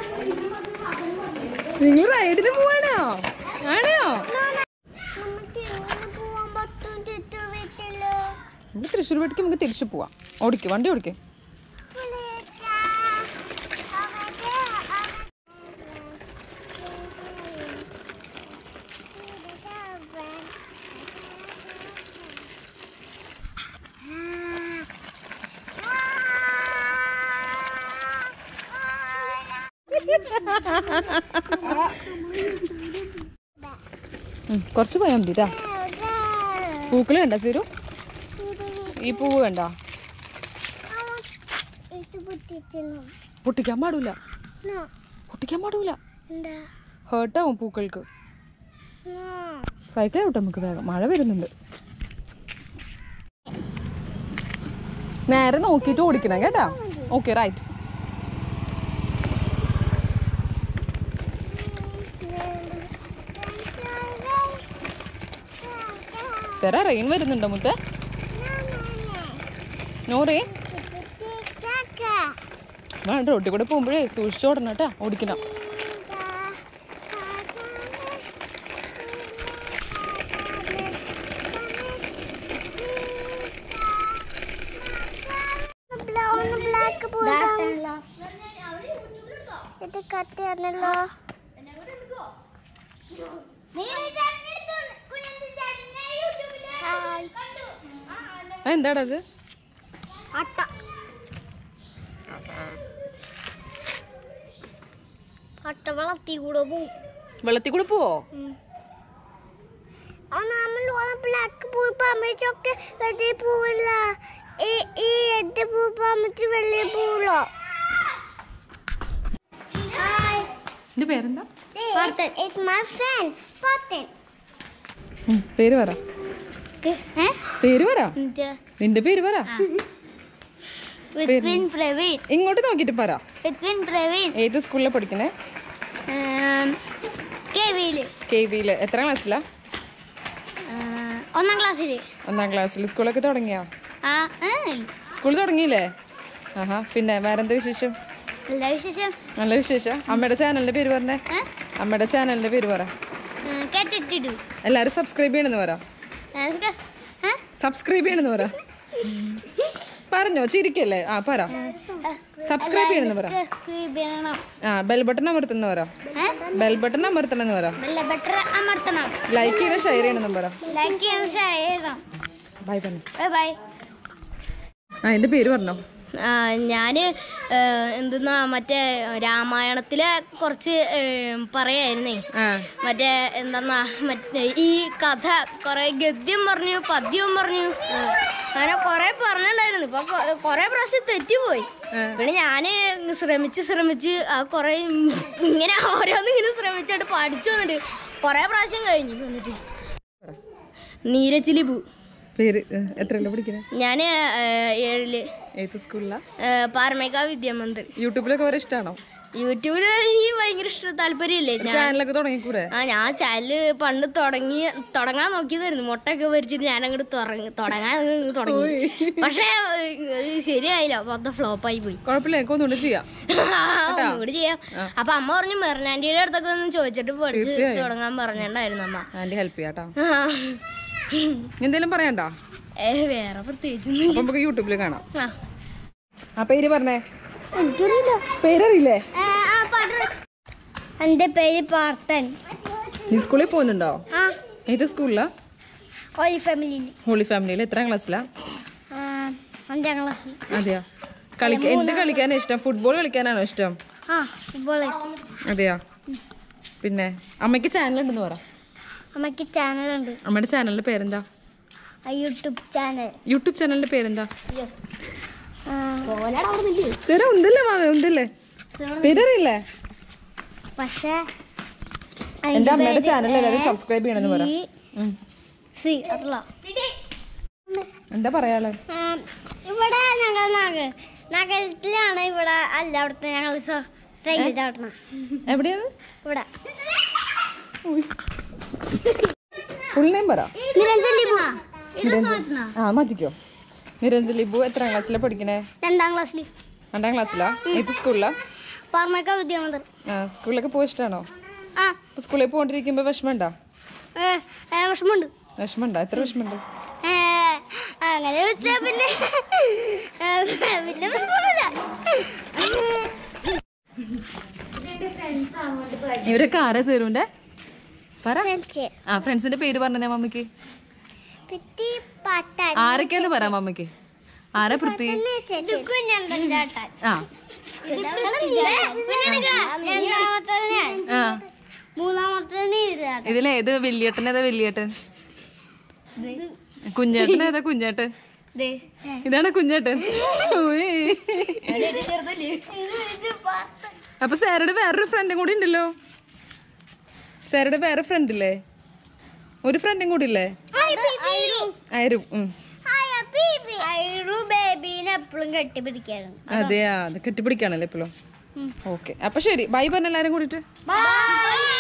നിങ്ങൾ റൈഡിന് പോവാണോ ആണോ നമുക്ക് എങ്ങനെ പോവാൻ പറ്റും ചുറ്റു വീട്ടില് നമുക്ക് തൃശ്ശൂർ വീട്ടിലേക്ക് നമുക്ക് തിരിച്ചു പോവാം ഓടിക്ക് വണ്ടി ഓടിക്ക് ഉം, കുറച്ച് പോയാൽ മതി ട്ടാ പൂക്കൾ കണ്ട സീരു ഈ പൂവ് കണ്ട ഇത് പൊട്ടിക്കുന്നു പൊട്ടിക്കാൻ പാടില്ല പൊട്ടിക്കാൻ പാടില്ല എന്താ ഹേർട്ടാവും പൂക്കൾക്ക് സൈക്കിൾ വിട്ടോ നമുക്ക് വേഗം മഴ വരുന്നുണ്ട് നേരെ നോക്കിയിട്ട് ഓടിക്കണം കേട്ടാ ഓക്കെ റൈറ്റ് സെറ റെയിൻ വരുന്നുണ്ടോ മുത്തേ നോ റെയിൻ വേണ്ട റോട്ടിൽ കൂടെ പോകുമ്പോഴേ സൂക്ഷിച്ചു ഓടണം കേട്ടാ ഓടിക്കണം ബ്ലാക്ക് ഇത് കത്തിയാണല്ലോ എന്താടത് അട്ട അട്ട വളർത്തി കൂടെ പോവും വെള്ളത്തിൽ കൂടെ പോവോ ആ നമ്മൾ ബ്ലാക്ക് പൂ പാമ്പച്ചൊക്കെ വെള്ളി പൂവില്ല ഈ ഈ എട്ട് പൂ പാമ്പച്ച് വെള്ളി പൂവുള്ളോ എന്റെ പേരെന്താ Spartan is my friend. Spartan. ഉം, പേര് പറ Eh? പേര് പറ നിന്റെ പേര് പറ Between Praveen. ഇങ്ങോട്ട് നോക്കിട്ട് പറ Between Praveen. ഏത് സ്കൂളിലാണ് പഠിക്കണേ Um, കെവിയില് കെ വിയില് എത്ര ക്ലാസ്സിലാ ഒന്നാം ക്ലാസ്സില് ഒന്നാം ക്ലാസ്സിൽ സ്കൂളൊക്കെ തുടങ്ങിയാ ആ സ്കൂൾ തുടങ്ങിയില്ലേ ആഹാ പിന്നെ വേറെന്താ വിശേഷം എല്ലാ വിശേഷം നല്ല വിശേഷം അമ്മയുടെ ചാനലിന്റെ പേര് പറഞ്ഞേ അമ്മയുടെ ചാനലിന്റെ പേര് പറ കേട്ടിട്ടിടു എല്ലാരും സബ്സ്ക്രൈബ് ചെയ്യണമെന്ന് പറ സബ്സ്ക്രൈബ് ചെയ്യണമെന്ന് പറ പറഞ്ഞോ ചിരിക്കല്ലേ ആ പറ സബ്സ്ക്രൈബ് ചെയ്യണമെന്ന് പറ വേണം ആ ബെൽ ബട്ടൺ അമർത്തുന്ന പറ ബെൽ ബട്ടൺ അമർത്തണം എന്ന് പറ ബെറ്റർ അമർത്തണം ലൈക്ക് ചെയ്യണം ഷെയർ ചെയ്യണമെന്നും പറ ലൈക്ക് ചെയ്യണം ഷെയർ ചെയ്യണം ബൈ പറഞ്ഞു ബൈ ബൈ ആ എൻ്റെ പേര് പറഞ്ഞോ ഞാൻ എന്തെന്നാ മറ്റേ രാമായണത്തിലെ കുറച്ച് ഏം, പറയായിരുന്നേ ആ മറ്റേ എന്താ മറ്റേ ഈ കഥ കുറെ ഗദ്യം പറഞ്ഞു പദ്യവും പറഞ്ഞു അങ്ങനെ കുറെ പറഞ്ഞിട്ടുണ്ടായിരുന്നു ഇപ്പൊ കൊ- കുറെ പ്രാവശ്യം തെറ്റിപ്പോയി ആ. പിന്നെ ഞാന് ശ്രമിച്ച് ശ്രമിച്ച് ആ കുറെ ഇങ്ങനെ ഓരോന്നും ഇങ്ങനെ ശ്രമിച്ചിട്ട് പഠിച്ചു വന്നിട്ട് കുറെ പ്രാവശ്യം കഴിഞ്ഞു വന്നിട്ട് നീരച്ചിലിപു പേര് എത്രയല്ല പഠിക്കണേ ഞാന് ഏ, ഏഴില് ഏത് സ്കൂളിലാ ഏ, പാരമേക്ക വിദ്യാമന്ദിർ യൂട്യൂബിലൊക്കെ വരെ ഇഷ്ടമാണോ യൂട്യൂബിൽ എനിക്ക് ഭയങ്കര ഇഷ്ട താല്പര്യമില്ലേ ഞാൻ ചാനലൊക്കെ തുടങ്ങിക്കൂടെ ആ ഞാൻ ചാനല് പണ്ട് തുടങ്ങി തുടങ്ങാൻ നോക്കിയതായിരുന്നു മുട്ടൊക്കെ പൊരിച്ചിട്ട് ഞാൻ അങ്ങോട്ട് തുടങ്ങി തുടങ്ങാൻ അങ്ങ് തുടങ്ങി പക്ഷേ ഇത് ശരിയായില്ല മൊത്തം ഫ്ലോപ്പായി പോയി കുഴപ്പമില്ല എനിക്ക് ഒന്നുകൂടെ ചെയ്യാം ഒന്നുകൂടി ചെയ്യാം അപ്പൊ അമ്മ പറഞ്ഞു മെർനാൻഡിയുടെ അടുത്തൊക്കെ ഒന്ന് ചോദിച്ചിട്ട് പഠിച്ച് തീർച്ചയായും. തുടങ്ങാൻ പറഞ്ഞിട്ടുണ്ടായിരുന്നു അമ്മ ആൻറ്റി ഹെൽപ്പ് ചെയ്യാട്ടോ ആ. എന്തെങ്കിലും പറയണ്ടോ ഏ വേറെ പ്രത്യേകിച്ചൊന്നും അപ്പൊ നമുക്ക് യൂട്യൂബിൽ കാണാം ആ. ആ പേര് പറഞ്ഞേ എനിക്കറിയില്ല പേരറിയില്ലേ എന്റെ പേര് പാർത്തൻ നീ സ്കൂളിൽ പോകുന്നുണ്ടോ ആ ഏത് സ്കൂളിലാ ഒരു ഫാമിലിയിൽ ഹോളി ഫാമിലിയിൽ എത്രാം ക്ലാസ്സിലാ അഞ്ചാം ക്ലാസ്സിൽ അതെയാ കളിക്ക എന്ത് കളിക്കാനാ ഇഷ്ടം ഫുട്ബോൾ കളിക്കാനാണോ ഇഷ്ടം ആ ഫുട്ബോൾ അതെയാ പിന്നെ അമ്മയ്ക്ക് ചാനൽ ഉണ്ടെന്ന് പറ അമ്മയ്ക്ക് ചാനലുണ്ട് അമ്മയുടെ ചാനലിന്റെ പേരെന്താ യൂട്യൂബ് ചാനൽ യൂട്യൂബ് ചാനലിന്റെ പേരെന്താ ശരി ഉണ്ടല്ലേ മാമ ഉണ്ടല്ലേ പേരറിയില്ലേ പക്ഷേ എന്റെ അമ്മയുടെ ചാനൽ എല്ലാവരും സബ്സ്ക്രൈബ് ചെയ്യണമെന്ന് പറ ഉം. സി അതല്ല എന്താ പറയാളെ ഇവിടെ ഞങ്ങൾ നഗ നഗരത്തിലാണ് ഇവിടെ അല്ല അവിടുത്തെ ഞങ്ങൾ ട്രെയിനിൽ ചാട്ടണം എവിടെയാണ് ഇവിടെ ഫുൾ നെയിം പറ നിരഞ്ജൻ ലിബു നിരഞ്ജൻ ആ മാറ്റിക്കോ നിരഞ്ജൻ ലിബു എത്രാം ക്ലാസ്സിലാ പഠിക്കണേ രണ്ടാം ക്ലാസ്സിൽ രണ്ടാം ക്ലാസ്സിലാ ഏത് സ്കൂളിലാ പാർമേക്ക വിദ്യാമന്ദിർ ആ സ്കൂളിലൊക്കെ പോയി ഇഷ്ടമാണോ ആ ഇപ്പൊ സ്കൂളിൽ പോകണ്ടിരിക്കുമ്പോ വിഷമമുണ്ടോ ഏ, ഏ, വിഷമമുണ്ട് വിഷമമുണ്ടോ എത്ര വിഷമമുണ്ട് ഏ, അങ്ങനെ വെച്ചാ പിന്നെ ഏ, പിന്നെ വിഷമമൊന്നുമില്ല ഇവരൊക്കെ ആരാ സേരുണ്ടേ പറ ആ ഫ്രണ്ട്സിന്റെ പേര് പറഞ്ഞേ മമ്മിക്ക് കുട്ടി പാട്ടാൻ ആരൊക്കെയാന്ന് പറ മമ്മിക്ക് ആരാ പൃഥ്വി ചേട്ടാൻ ആ ആ മൂന്നാമത്തെ ഇതിലേത് വലിയേട്ടൻ ഏതാ വലിയേട്ടൻ കുഞ്ഞേട്ടൻ ഏതാ കുഞ്ഞേട്ടൻ ഇതാണ് കുഞ്ഞേട്ടൻ ഉയ്യ്. അപ്പൊ സാറുടെ വേറൊരു ഫ്രണ്ടും കൂടി ഉണ്ടല്ലോ സാറുടെ വേറെ ഫ്രണ്ട് ഇല്ലേ ഒരു ഫ്രണ്ടും കൂടി ഇല്ലേ ആയിരം ഉം. ബേബീനെ എപ്പോഴും കെട്ടിപ്പിടിക്കായിരുന്നു അതെയാ അത് കെട്ടിപ്പിടിക്കാണല്ലോ ഇപ്പോഴും ഓക്കെ അപ്പൊ ശരി ബൈ പറഞ്ഞ എല്ലാരും കൂടിട്ട് ബൈ